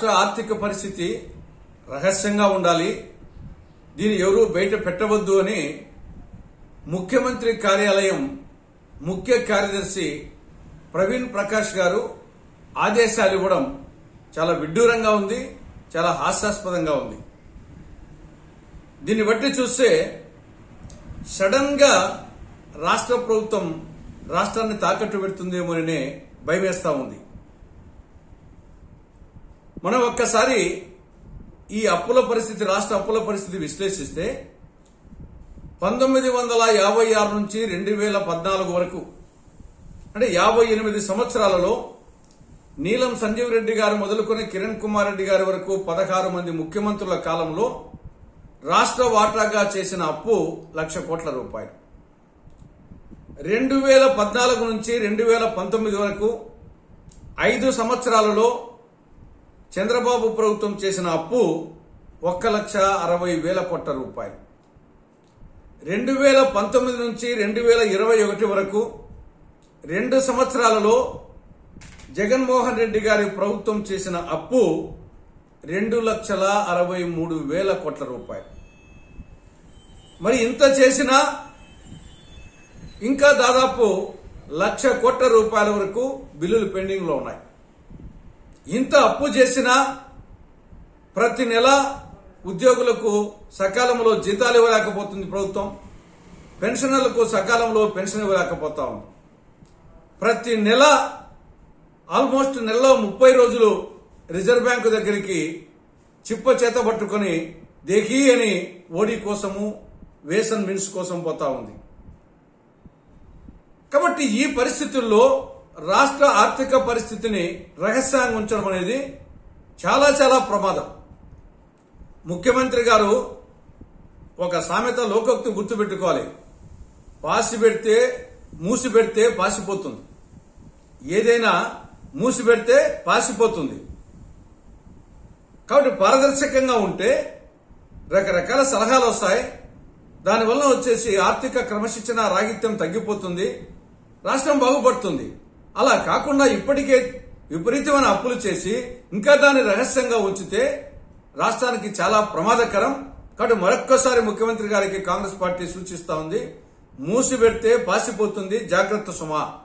రాష్ట్ర ఆర్థిక పరిస్థితి రహస్యంగా ఉండాలి దీన్ని ఎవరూ బయట పెట్టవద్దు అని ముఖ్యమంత్రి కార్యాలయం ముఖ్య కార్యదర్శి ప్రవీణ్ ప్రకాష్ గారు ఆదేశాలు ఇవ్వడం చాలా విడ్డూరంగా ఉంది చాలా హాస్యాస్పదంగా ఉంది దీన్ని బట్టి చూస్తే సడన్ గా రాష్ట్ర ప్రభుత్వం రాష్ట్రాన్ని తాకట్టు పెడుతుందేమోననే భయమేస్తా ఉంది మనం ఒక్కసారి ఈ అప్పుల పరిస్థితి రాష్ట్ర అప్పుల పరిస్థితి విశ్లేషిస్తే పంతొమ్మిది వందల యాభై ఆరు నుంచి రెండు వేల పద్నాలుగు వరకు అంటే యాభై ఎనిమిది సంవత్సరాలలో నీలం సంజీవ్ రెడ్డి గారు మొదలుకొని కిరణ్ కుమార్ రెడ్డి గారి వరకు పదహారు మంది ముఖ్యమంత్రుల కాలంలో రాష్ట్ర వాటాగా చేసిన అప్పు లక్ష కోట్ల రూపాయలు రెండు వేల పద్నాలుగు నుంచి రెండు వేల పంతొమ్మిది వరకు ఐదు సంవత్సరాలలో చంద్రబాబు ప్రభుత్వం చేసిన అప్పు ఒక్క లక్ష అరవై వేల కోట్ల రూపాయలు రెండు వేల పంతొమ్మిది నుంచి రెండు వేల ఇరవై ఒకటి వరకు రెండు సంవత్సరాలలో జగన్మోహన్ రెడ్డి గారి ప్రభుత్వం చేసిన అప్పు రెండు లక్షల అరవై మూడు వేల కోట్ల రూపాయలు మరి ఇంత చేసినా ఇంకా దాదాపు లక్ష కోట్ల రూపాయల వరకు బిల్లులు పెండింగ్ లో ఉన్నాయి ఇంత అప్పు చేసినా ప్రతి నెల ఉద్యోగులకు సకాలంలో జీతాలు ఇవ్వలేకపోతుంది ప్రభుత్వం పెన్షనర్లకు సకాలంలో పెన్షన్ ఇవ్వలేకపోతా ఉంది ప్రతి నెల ఆల్మోస్ట్ నెలలో ముప్పై రోజులు రిజర్వ్ బ్యాంకు దగ్గరికి చిప్ప చేత పట్టుకొని దేహీ అని ఓడి కోసము వేసన్ మిన్స్ కోసం పోతా ఉంది కాబట్టి ఈ పరిస్థితుల్లో రాష్ట్ర ఆర్థిక పరిస్థితిని రహస్యంగా ఉంచడం అనేది చాలా చాలా ప్రమాదం ముఖ్యమంత్రి గారు ఒక సామెత లోకోక్తి గుర్తుపెట్టుకోవాలి పాసి పెడితే మూసి పెడితే పాసిపోతుంది ఏదైనా మూసి పెడితే పాసిపోతుంది కాబట్టి పారదర్శకంగా ఉంటే రకరకాల సలహాలు వస్తాయి దానివల్ల వచ్చేసి ఆర్థిక క్రమశిక్షణ రాగిత్యం తగ్గిపోతుంది రాష్ట్రం బాగుపడుతుంది అలా కాకుండా ఇప్పటికే విపరీతమైన అప్పులు చేసి ఇంకా దాన్ని రహస్యంగా ఉంచితే రాష్ట్రానికి చాలా ప్రమాదకరం కాబట్టి మరొక్కసారి ముఖ్యమంత్రి గారికి కాంగ్రెస్ పార్టీ సూచిస్తా ఉంది మూసి పెడితే పాసిపోతుంది జాగ్రత్త సుమా